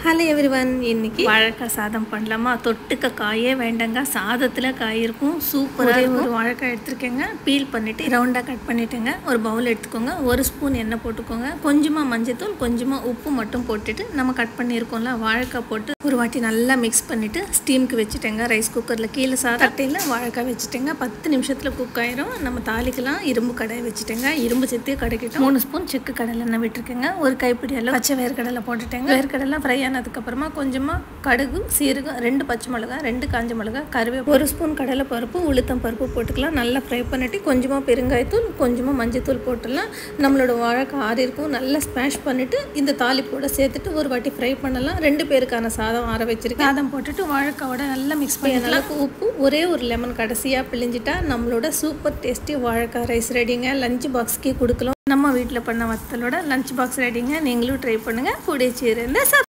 hello everyone இன்னைக்கு வாழைக்காய் சாதம் பண்ணலாமா தொட்டுக்க காயே வேண்டாங்க சாதத்தில் காய் இருக்கும் சூப்பராக ஒரு வாழைக்காய் எடுத்துருக்கேங்க பீல் பண்ணிவிட்டு ரவுண்டாக கட் பண்ணிட்டேங்க ஒரு பவுல் எடுத்துக்கோங்க ஒரு ஸ்பூன் எண்ணெய் போட்டுக்கோங்க கொஞ்சமாக மஞ்சத்தூள் கொஞ்சமாக உப்பு மட்டும் போட்டுட்டு நம்ம கட் பண்ணியிருக்கோம்ல வாழைக்காய் போட்டு ஒரு வாட்டி நல்லா மிக்ஸ் பண்ணிவிட்டு ஸ்டீமுக்கு வச்சுட்டேங்க ரைஸ் குக்கரில் கீழே சாத தட்டையில் வாழைக்காய் வச்சுட்டேங்க பத்து நிமிஷத்தில் குக் ஆயிரும் நம்ம தாளிக்கலாம் இரும்பு கடாய் வச்சுட்டேங்க இரும்பு சேர்த்து கடைக்கிட்டோம் மூணு ஸ்பூன் செக்கு கடலை எண்ணெய் விட்டுருக்கேங்க ஒரு கைப்பிடி அளவு பச்சை வேர்க்கடலை போட்டுட்டேங்க வேர்க்கடலை ஃப்ரை ஆனதுக்கப்புறமா கொஞ்சமாக கடுகு சீரகம் ரெண்டு பச்சை மிளகாய் ரெண்டு காஞ்ச மிளகாய் கருவே ஒரு ஸ்பூன் கடலை பருப்பு உளுத்தம் பருப்பு போட்டுக்கலாம் நல்லா ஃப்ரை பண்ணிட்டு கொஞ்சமாக பெருங்காயத்தூள் கொஞ்சமாக மஞ்சத்தூள் போட்டுடலாம் நம்மளோட வாழைக்காய் ஆறி இருக்கும் நல்லா ஸ்மாஷ் பண்ணிவிட்டு இந்த தாளிப்போட சேர்த்துட்டு ஒரு வாட்டி ஃப்ரை பண்ணலாம் ரெண்டு பேருக்கான சாதம் ஆற வச்சிருக்கேன் சாதம் போட்டுட்டு வாழைக்காவோட நல்லா மிக்ஸ் பண்ணி உப்பு ஒரே ஒரு லெமன் கடைசியாக பிழிஞ்சிட்டா நம்மளோட சூப்பர் டேஸ்டி வாழைக்காய் ரைஸ் ரெடிங்க லஞ்ச் பாக்ஸ்க்கே கொடுக்கலாம் நம்ம வீட்டில் பண்ண வத்தலோட லஞ்ச் பாக்ஸ் ரெடிங்க நீங்களும் ட்ரை பண்ணுங்கள் பிடிச்சிருந்தா